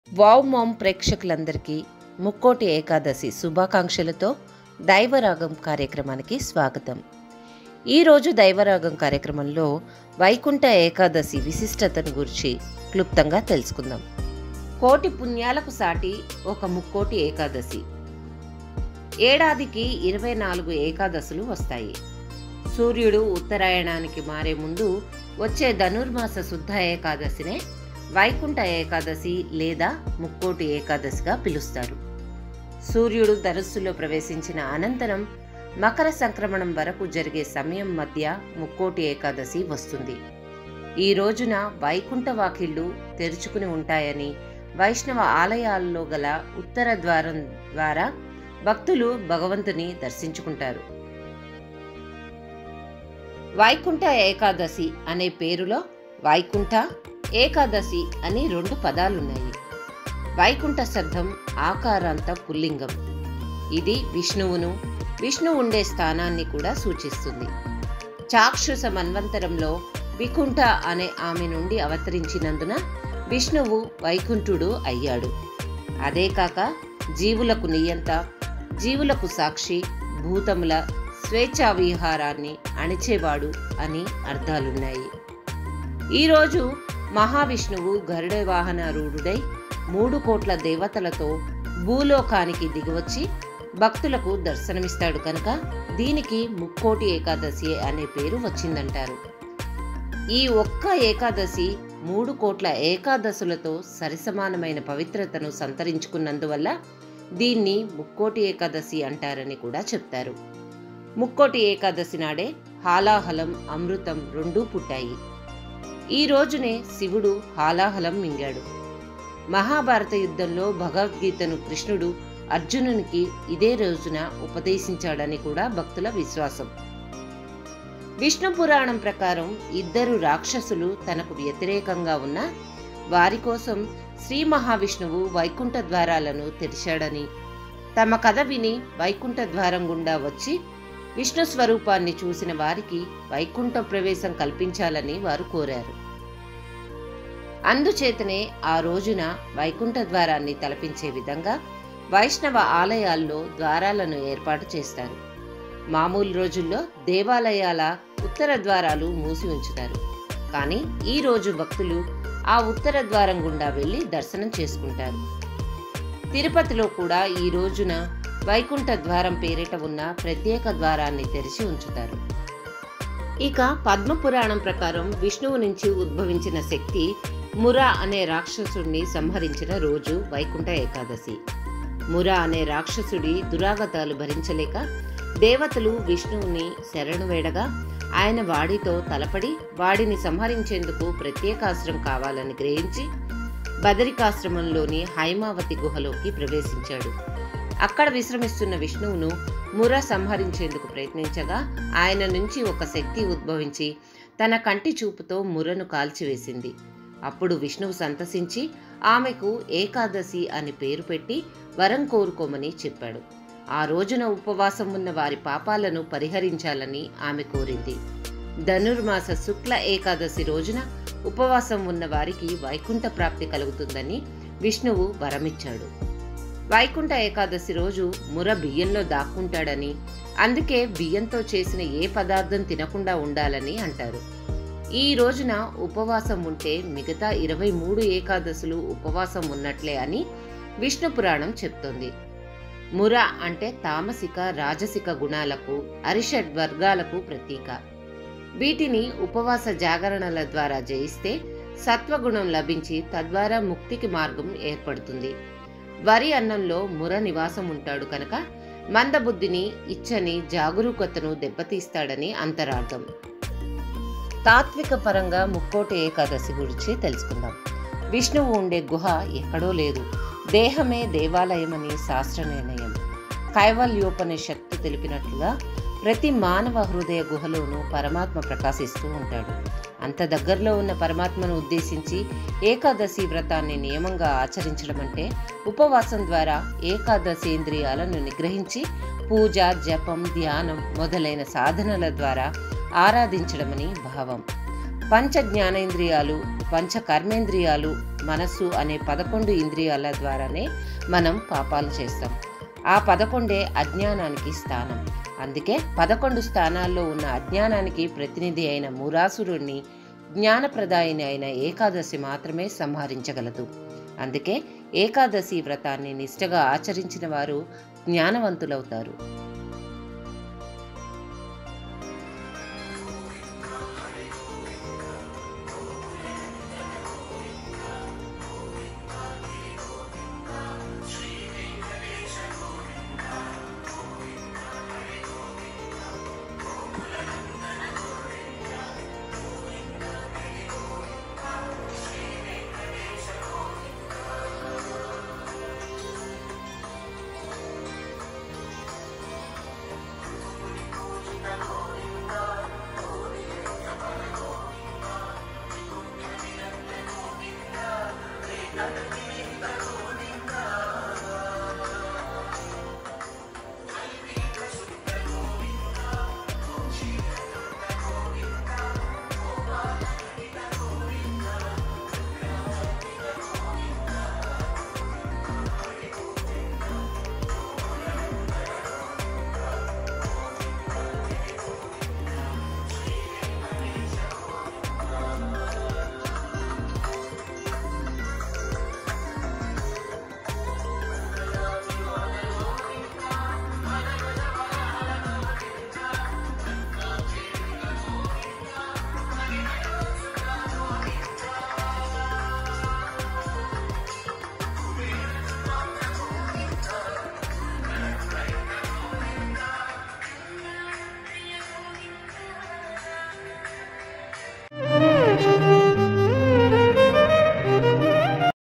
wow ma'am ప్రేక్షకులందరికీ ముక్కోటి ఏకాదశి శుభాకాంక్షలతో దైవరాగం కార్యక్రమానికి స్వాగతం ఈరోజు దైవరాగం కార్యక్రమంలో వైకుంఠ ఏకాదశి విశిష్టతను గురించి క్లుప్తంగా తెలుసుకుందాం కోటి పుణ్యాలకు సాటి ఒక ముక్కోటి ఏకాదశి ఏడాదికి ఇరవై నాలుగు ఏకాదశులు వస్తాయి సూర్యుడు ఉత్తరాయణానికి మారే ముందు వచ్చే ధనుర్మాస శుద్ధ ఏకాదశినే వైకుంఠ ఏకాదశి లేదా ముక్కోటి ఏకాదశిగా పిలుస్తారు సూర్యుడు ధనుస్సులో ప్రవేశించిన అనంతరం మకర సంక్రమణం వరకు జరిగే సమయం మధ్య ముక్కోటి ఏకాదశి వస్తుంది ఈ రోజున వైకుంఠ వాకిళ్ళు తెరుచుకుని ఉంటాయని వైష్ణవ ఆలయాల్లో గల ఉత్తర ద్వారం ద్వారా భక్తులు భగవంతుని దర్శించుకుంటారు వైకుంఠ ఏకాదశి అనే పేరులో వైకుంఠ ఏకాదశి అని రెండు పదాలున్నాయి వైకుంఠ శబ్దం ఆకారాంత పుల్లింగం ఇది విష్ణువును విష్ణు ఉండే స్థానాన్ని కూడా సూచిస్తుంది చాక్షుష మన్వంతరంలో వికుంఠ అనే ఆమె నుండి అవతరించినందున విష్ణువు వైకుంఠుడు అయ్యాడు అదే కాక జీవులకు నియంత జీవులకు సాక్షి భూతముల స్వేచ్ఛా విహారాన్ని అణిచేవాడు అని అర్థాలున్నాయి ఈరోజు మహావిష్ణువు గరుడ వాహనారూఢుడై మూడు కోట్ల దేవతలతో భూలోకానికి దిగివచ్చి భక్తులకు దర్శనమిస్తాడు కనుక దీనికి ముక్కోటి ఏకాదశి అనే పేరు వచ్చిందంటారు ఈ ఒక్క ఏకాదశి మూడు కోట్ల ఏకాదశులతో సరిసమానమైన పవిత్రతను సంతరించుకున్నందువల్ల దీన్ని ముక్కోటి ఏకాదశి అంటారని కూడా చెప్తారు ముక్కోటి ఏకాదశి నాడే హాలాహలం అమృతం రెండూ పుట్టాయి ఈ రోజునే శివుడు హాలాహలం మింగాడు మహాభారత యుద్ధంలో భగవద్గీతను కృష్ణుడు అర్జునునికి ఇదే రోజున ఉపదేశించాడని కూడా భక్తుల విశ్వాసం విష్ణు పురాణం ప్రకారం ఇద్దరు రాక్షసులు తనకు వ్యతిరేకంగా ఉన్న వారి కోసం శ్రీ మహావిష్ణువు వైకుంఠ ద్వారాలను తెరిచాడని తమ కథ విని వైకుంఠ ద్వారం గుండా వచ్చి విష్ణు స్వరూపాన్ని చూసిన వారికి వైకుంఠ ప్రవేశం కల్పించాలని వారు కోరారు అందుచేతనే ఆ రోజున వైకుంఠ ద్వారాన్ని తలపించే విధంగా వైష్ణవ ఆలయాల్లో ద్వారాలను ఏర్పాటు చేస్తారు మామూలు రోజుల్లో దేవాలయాల ఉత్తర ద్వారాలు మూసి ఉంచుతారు కానీ ఈ రోజు భక్తులు ఆ ఉత్తర ద్వారం గుండా వెళ్ళి దర్శనం చేసుకుంటారు తిరుపతిలో కూడా ఈ రోజున వైకుంఠ ద్వారం పేరిట ఉన్న ప్రత్యేక ద్వారాన్ని తెరిచి ఉంచుతారు ఇక పద్మపురాణం ప్రకారం విష్ణువు నుంచి ఉద్భవించిన శక్తి మురా అనే రాక్షసుడిని సంహరించిన రోజు వైకుంఠ ఏకాదశి మురా అనే రాక్షసుడి దురాగతాలు భరించలేక దేవతలు విష్ణువుని శరణు వేడగా ఆయన వాడితో తలపడి వాడిని సంహరించేందుకు ప్రత్యేకాశ్రం కావాలని గ్రహించి బదరికాశ్రమంలోని హైమావతి గుహలోకి ప్రవేశించాడు అక్కడ విశ్రమిస్తున్న విష్ణువును ముర సంహరించేందుకు ప్రయత్నించగా ఆయన నుంచి ఒక శక్తి ఉద్భవించి తన కంటి చూపుతో మురను కాల్చివేసింది అప్పుడు విష్ణువు సంతసించి ఆమెకు ఏకాదశి అని పేరు పెట్టి వరం కోరుకోమని చెప్పాడు ఆ రోజున ఉపవాసం ఉన్న వారి పాపాలను పరిహరించాలని ఆమె కోరింది ధనుర్మాస శుక్ల ఏకాదశి రోజున ఉపవాసం ఉన్న వారికి వైకుంఠ ప్రాప్తి కలుగుతుందని విష్ణువు వరమిచ్చాడు వైకుంఠ ఏకాదశి రోజు ముర బియ్యంలో దాక్కుంటాడని అందుకే బియ్యంతో చేసిన ఏ పదార్థం తినకుండా ఉండాలని అంటారు ఈ రోజున ఉపవాసం ఉంటే మిగతా ఇరవై మూడు ఏకాదశులు ఉపవాసం ఉన్నట్లే అని విష్ణు పురాణం చెప్తోంది ముర అంటే తామసిక రాజసిక గుణాలకు అరిషడ్ వర్గాలకు ప్రతీక వీటిని ఉపవాస జాగరణల ద్వారా జయిస్తే సత్వగుణం లభించి తద్వారా ముక్తికి మార్గం ఏర్పడుతుంది వరి అన్నంలో ముర నివాసం ఉంటాడు కనుక మందబుద్ధిని ఇచ్చని జాగరూకతను దెబ్బతీస్తాడని అంతరార్థం తాత్విక పరంగా ముక్కోటి ఏకాదశి గురించి తెలుసుకుందాం విష్ణువు ఉండే గుహ ఎక్కడో లేదు దేహమే దేవాలయమని శాస్త్ర నిర్ణయం కైవల్యోపనిషత్తు తెలిపినట్లుగా ప్రతి మానవ హృదయ గుహలోనూ పరమాత్మ ప్రకాశిస్తూ ఉంటాడు అంత దగ్గరలో ఉన్న పరమాత్మను ఉద్దేశించి ఏకాదశి వ్రతాన్ని నియమంగా ఆచరించడం అంటే ఉపవాసం ద్వారా ఏకాదశేంద్రియాలను నిగ్రహించి పూజ జపం ధ్యానం మొదలైన సాధనల ద్వారా ఆరాధించడమని భావం పంచ జ్ఞానేంద్రియాలు పంచ కర్మేంద్రియాలు మనస్సు అనే పదకొండు ఇంద్రియాల ద్వారానే మనం పాపాలు చేస్తాం ఆ పదకొండే అజ్ఞానానికి స్థానం అందుకే పదకొండు స్థానాల్లో ఉన్న అజ్ఞానానికి ప్రతినిధి అయిన మూరాసురుణ్ణి జ్ఞానప్రదాయిని అయిన ఏకాదశి మాత్రమే సంహరించగలదు అందుకే ఏకాదశి వ్రతాన్ని నిష్టగా ఆచరించిన వారు జ్ఞానవంతులవుతారు